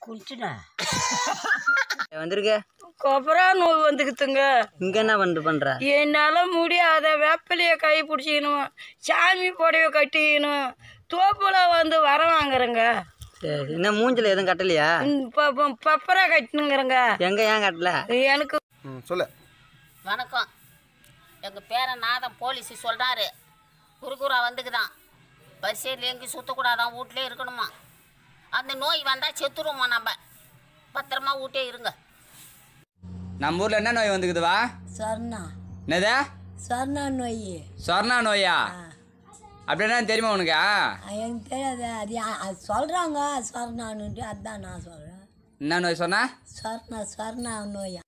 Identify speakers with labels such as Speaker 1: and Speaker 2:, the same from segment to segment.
Speaker 1: குடிச்சுடா
Speaker 2: வந்திருக்க
Speaker 1: கொப்பரா நோய் வந்துக்குதுங்க
Speaker 2: இங்க என்ன பண்ணிட்டு பண்ற
Speaker 1: என்னால முடியாத வேப்பிலைய கை பிடிச்சிக்கணும் சாமி புடவை கட்டிக்கணும் தோப்புல வந்து வர வாங்குறேங்க
Speaker 2: சரி என்ன மூஞ்சில எதுவும் கட்டலையா
Speaker 1: பப்பரா கட்டணுங்கிறங்க
Speaker 2: எங்க ஏன் கட்டல
Speaker 1: எனக்கு
Speaker 3: ம் சொல்லு
Speaker 4: வணக்கம் எங்கள் பேரன் நாதம் போலீஸ் சொல்கிறாரு குறுகுறா வந்துக்குதான் வரிசையில் எங்கேயும் சுற்றக்கூடாதான் வீட்டிலே இருக்கணுமா அந்த நோய் வந்தால் செத்துருவோமா நம்ம பத்திரமா வீட்டே இருங்க
Speaker 5: நம்ம ஊர்ல என்ன நோய் வந்துக்குதுவா
Speaker 1: சொர்ணா
Speaker 5: என்னது
Speaker 1: சொர்ணா நோய்
Speaker 5: சொர்ணா நோயா அப்படின்னா தெரியுமா உனக்கு
Speaker 1: எனக்கு தெரியாது அது யா- அது சொல்றாங்க சொர்ணான்னுட்டு அதான் நான் சொல்றேன்
Speaker 5: என்ன நோய் சொன்னா
Speaker 1: சொர்ணா சொர்ணா நோயா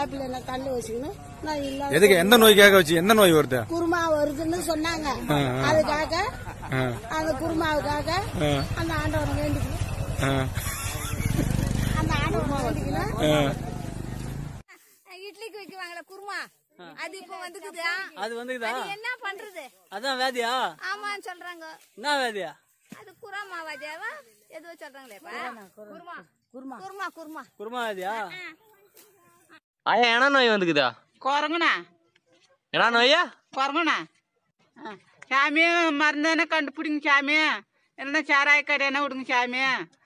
Speaker 3: எதுக்கு எந்த நோய்க்காக வச்சு எந்த நோய் வருது
Speaker 6: குருமா வருதுன்னு சொன்னாங்க அதுக்காக அந்த குருமாவுக்காக அந்த ஆண்டவனை வேண்டிக்கணும் அந்த ஆண்டவனை வேண்டிக்கணும் இட்லிக்கு வைக்குவாங்களே குருமா அது இப்ப வந்துக்குது
Speaker 7: அது வந்துக்குதா
Speaker 6: அது என்ன பண்றது
Speaker 7: அதான் வேதியா
Speaker 6: ஆமான்னு சொல்றாங்க
Speaker 7: என்ன வேதியா
Speaker 6: அது குராமா வாஜாவா எதுவோ சொல்றாங்களேப்பா குருமா குருமா குருமா குருமா
Speaker 7: குருமா வேதியா
Speaker 8: ஆயா என்ன நோய் வந்துக்குதா
Speaker 9: குரங்குண்ணா
Speaker 8: என்ன நோயா
Speaker 9: குரங்குண்ணா சாமி மருந்தானே கண்டுபிடிங்க சாமி இல்லைன்னா சாராய கடையான விடுங்க சாமி